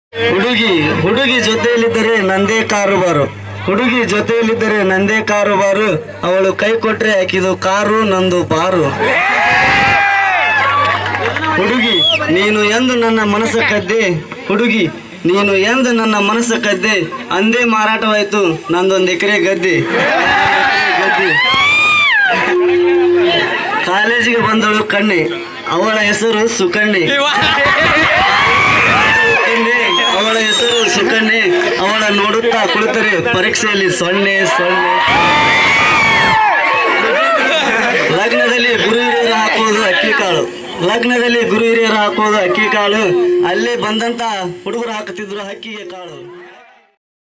ಹುಡುಗಿ ಹುಡುಗಿ ಜೊತೆಯಲ್ಲಿದ್ದರೆ ನಂದೇ ಕಾರುಬಾರು ಹುಡುಗಿ ಜೊತೆಯಲ್ಲಿದ್ದರೆ ನಂದೇ ಕಾರುಬಾರು ಅವಳು ಕೈ ಕೊಟ್ರೆ ಆಕಿದು ಕಾರು ನಂದು ಬಾರು ಹುಡುಗಿ ನೀನು ಎಂದು ನನ್ನ ಮನಸ್ಸ ಕದ್ದೆ ಹುಡುಗಿ ನೀನು ಎಂದು ನನ್ನ ಮನಸ್ಸ ಕದ್ದೆ ಅಂದೇ ಮಾರಾಟವಾಯ್ತು ನಂದೊಂದು ಎಕರೆ ಗದ್ದೆ ಗದ್ದೆ ಕಾಲೇಜಿಗೆ ಬಂದಳು ಕಣ್ಣೆ ಅವಳ ಹೆಸರು ಸುಕಣ್ಣೆ ಸುಕನ್ಯೆ, ಅವಳ ಹೆಸರು ಸುಕನ್ಯೆ ಅವಳ ನೋಡುತ್ತಾ ಕುಳಿತರೆ ಪರೀಕ್ಷೆಯಲ್ಲಿ ಸೊನ್ನೆ ಸೊನ್ನೆ ಲಗ್ನದಲ್ಲಿ ಗುರು ಹಿರಿಯರು ಹಾಕುವುದು ಅಕ್ಕಿ ಕಾಳು ಲಗ್ನದಲ್ಲಿ ಗುರು ಹಿರಿಯರು ಹಾಕುವುದು ಅಕ್ಕಿ ಕಾಳು ಅಲ್ಲೇ ಬಂದಂತ ಹುಡುಗರು ಹಾಕುತ್ತಿದ್ರು ಹಕ್ಕಿಗೆ ಕಾಳು